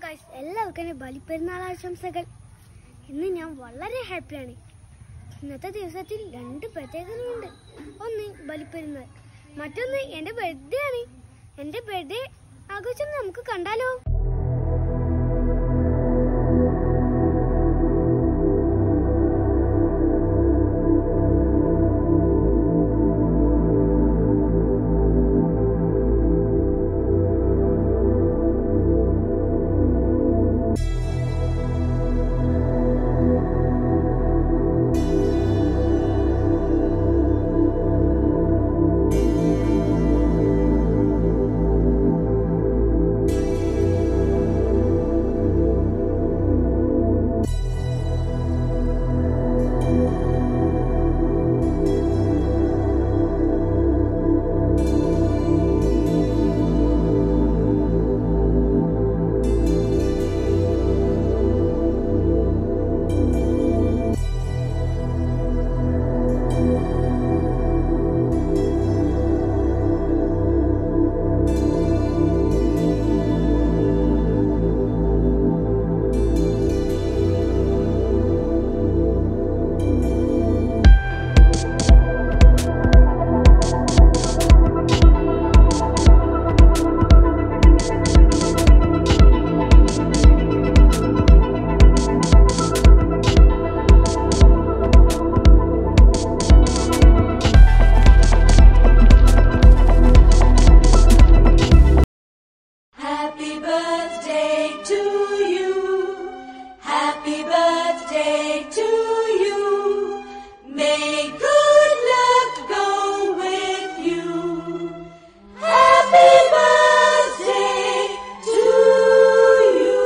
Guys എല്ലാവർക്കും എൻ്റെ ബലിപ്പെരുന്നാൾ ആശംസകൾ ഇന്ന് ഞാൻ വളരെ ഹാപ്പിയാണ് ഇന്നത്തെ ദിവസത്തിൽ രണ്ട് പ്രത്യേകതയുണ്ട് ഒന്ന് ബലിപ്പെരുന്നാൾ മറ്റൊന്ന് എൻ്റെ ബർത്ത്ഡേ ആണ് എൻ്റെ ബർത്ത്ഡേ ആഘോഷം നമുക്ക് കണ്ടാലോ Happy birthday to you. Happy birthday to you. May good luck go with you. Happy birthday to you.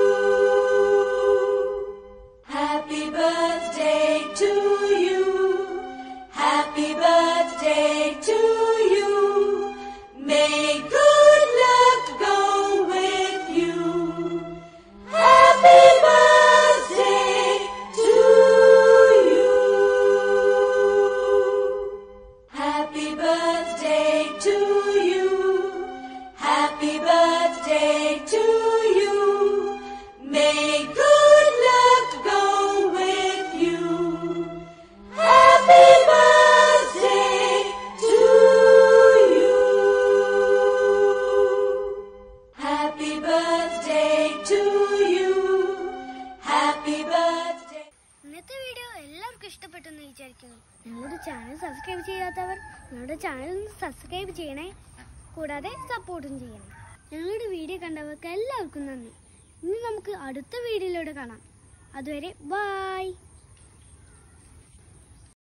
Happy birthday to you. Happy birthday to you. May good luck go with you. Happy birthday to you. Happy birthday to you. Happy birthday to you. May good luck go with you. Happy birthday to you. Happy birthday to you. Happy birthday. ഇന്നത്തെ video എല്ലാവർക്കും ഇഷ്ടപ്പെട്ടെന്ന് വിചാരിക്കുന്നു ഞങ്ങളുടെ channel subscribe ചെയ്യാത്തവർ ഞങ്ങളുടെ channel ഒന്ന് subscribe ചെയ്യണേ കൂടാതെ സപ്പോർട്ടും ചെയ്യണേ ഞങ്ങളുടെ വീഡിയോ കണ്ടവർക്ക് എല്ലാവർക്കും നന്ദി ഇനി നമുക്ക് അടുത്ത വീഡിയോയിലൂടെ കാണാം അതുവരെ ബായ്